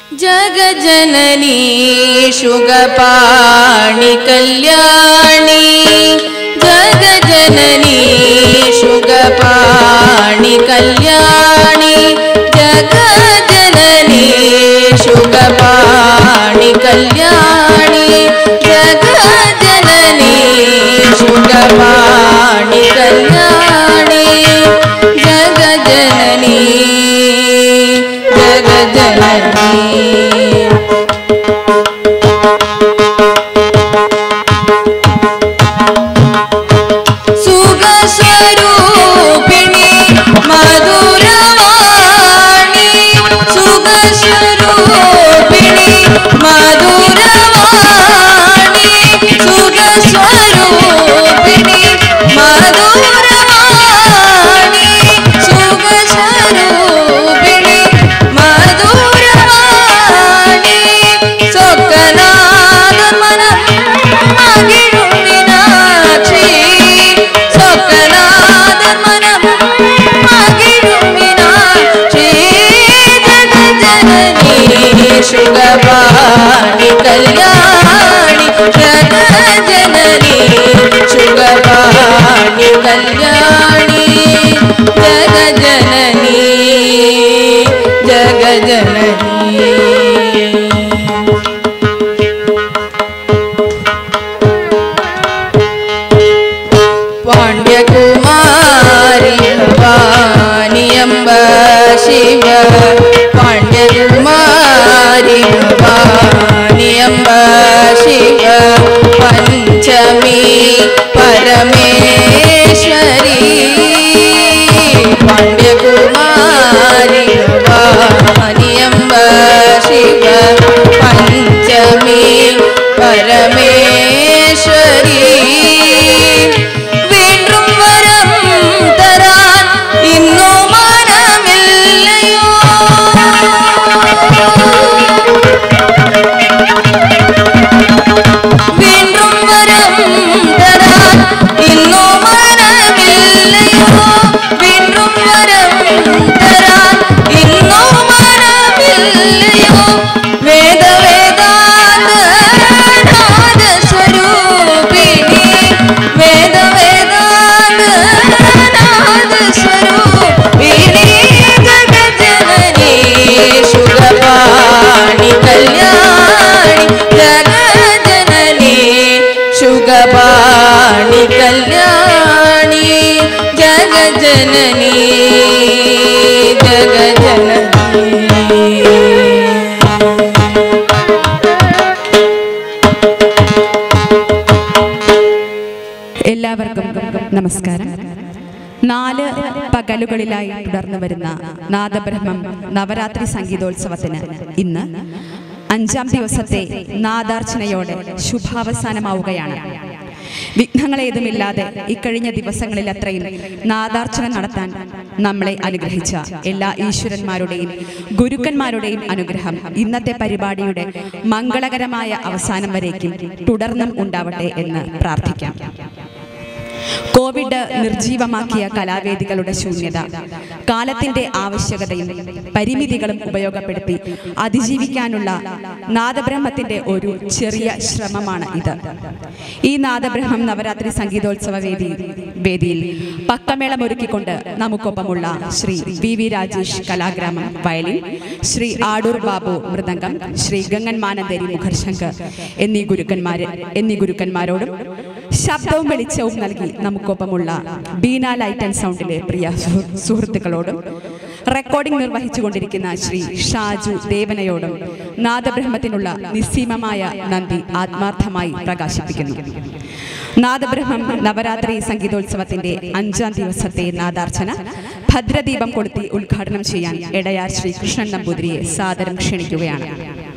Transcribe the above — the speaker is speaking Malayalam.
ജഗജനനീ ശുഗപാണി കല്യാണി ജഗജനനീ ശുഗപാണി കല്യാണി ജഗജനനീ ശുഗപാണി കല്യാണി ജഗജനനീ ശുഗപാണി കല്യാണി ജഗജനനീ ജഗജനനീ സുഖസ്വരൂപിണി മധുരവാണി സുഖസ്വരൂപിണി മധുരവാണി സുഖസ്വരൂപിണി മധുരവാണി സുഖസ്വരൂപിണി മധുരവാണി സ്വക്കനാഥമനം മകിഴും മീനാക്ഷി സ്വക്കനാഥമനം മകിഴും മീനാക്ഷി ജഗജനനീ ശുഗപാണി കല്യാണി ജഗജനനീ ശുഗപാണി കല്യാണി ജഗജനനീ ജഗജനനീ പാണ്ഡ്യകുമാരി ഭവാനിയമ്പ ശിവ പാണ്ഡ്യകുമാരി ഭവാനിയമ്പ ശിവ പഞ്ചമി പരമേശ്വരി പാണ്ഡ്യകുമാരി ഭവാനിയമ്പ ശിവ പഞ്ചമി പരമേശ്വരി വീണ്ടും വരം തരാൻ ഇന്നു മനമില്ലയോ വീണ്ടും വരം തരാൻ ഇന്നു മനമില്ലയോ വീണ്ടും വരം തരാൻ ഇന്നു മനമില്ലയോ വേദ വേദാന്ത നാദ സ്വരൂപിണി വേദ വേദാന്ത നാദ സ്വരൂപിണി ജഗജനനീ ശുഗപാണി കല്യാണി ജഗജനനീ ശുഗപാണി കല്യാണി ജഗജനനീ ജഗജനനീ എല്ലാവർക്കും നമസ്കാരം നാല് പകലുകളിലായി തുടർന്നു വരുന്ന നാദബ്രഹ്മം നവരാത്രി സംഗീതോത്സവത്തിന് ഇന്ന് അഞ്ചാം ദിവസത്തെ നാദാർച്ചനയോടെ ശുഭാവസാനമാവുകയാണ് വിഘ്നങ്ങളേതുമില്ലാതെ ഇക്കഴിഞ്ഞ ദിവസങ്ങളിൽ അത്രയും നാദാർച്ചന നടത്താൻ നമ്മളെ അനുഗ്രഹിച്ച എല്ലാ ഈശ്വരന്മാരുടെയും ഗുരുക്കന്മാരുടെയും അനുഗ്രഹം ഇന്നത്തെ പരിപാടിയുടെ മംഗളകരമായ അവസാനം വരേക്കും തുടർന്നും ഉണ്ടാവട്ടെ എന്ന് പ്രാർത്ഥിക്കാം കോവിഡ് നിർജീവമാക്കിയ കലാവേദികളുടെ ശൂന്യത കാലത്തിന്റെ ആവശ്യകതയും പരിമിതികളും ഉപയോഗപ്പെടുത്തി അതിജീവിക്കാനുള്ള നാദബ്രഹ്മത്തിന്റെ ഒരു ചെറിയ ശ്രമമാണ് ഇത് ഈ നാദബ്രഹ്മം നവരാത്രി സംഗീതോത്സവ വേദി വേദിയിൽ പക്കമേളം ഒരുക്കിക്കൊണ്ട് നമുക്കൊപ്പമുള്ള Shri V V Rajesh Kalagramam violin Shri Adoor Babu മൃദംഗം ശ്രീ ഗംഗൻ മാനന്ദേരി മുഖർശങ്കർ എന്നീ ഗുരുക്കന്മാര് എന്നീ ഗുരുക്കന്മാരോടും ശബ്ദവും വെളിച്ചവും നൽകി നമുക്കൊപ്പമുള്ള ബീന ലൈറ്റ് ആൻഡ് സൗണ്ടിലെ പ്രിയ സുഹൃ- സുഹൃത്തുക്കളോടും റെക്കോർഡിംഗ് നിർവഹിച്ചുകൊണ്ടിരിക്കുന്ന ശ്രീ ഷാജു ദേവനയോടും നാദബ്രഹ്മത്തിനുള്ള നിസ്സീമമായ നന്ദി ആത്മാർത്ഥമായി പ്രകാശിപ്പിക്കുന്നു നാദബ്രഹ്മം നവരാത്രി സംഗീതോത്സവത്തിന്റെ അഞ്ചാം ദിവസത്തെ നാദാർച്ചന ഭദ്രദീപം കൊളുത്തി ഉദ്ഘാടനം ചെയ്യാൻ എടയാർ ശ്രീ കൃഷ്ണൻ നമ്പൂതിരിയെ സാദരം ക്ഷണിക്കുകയാണ്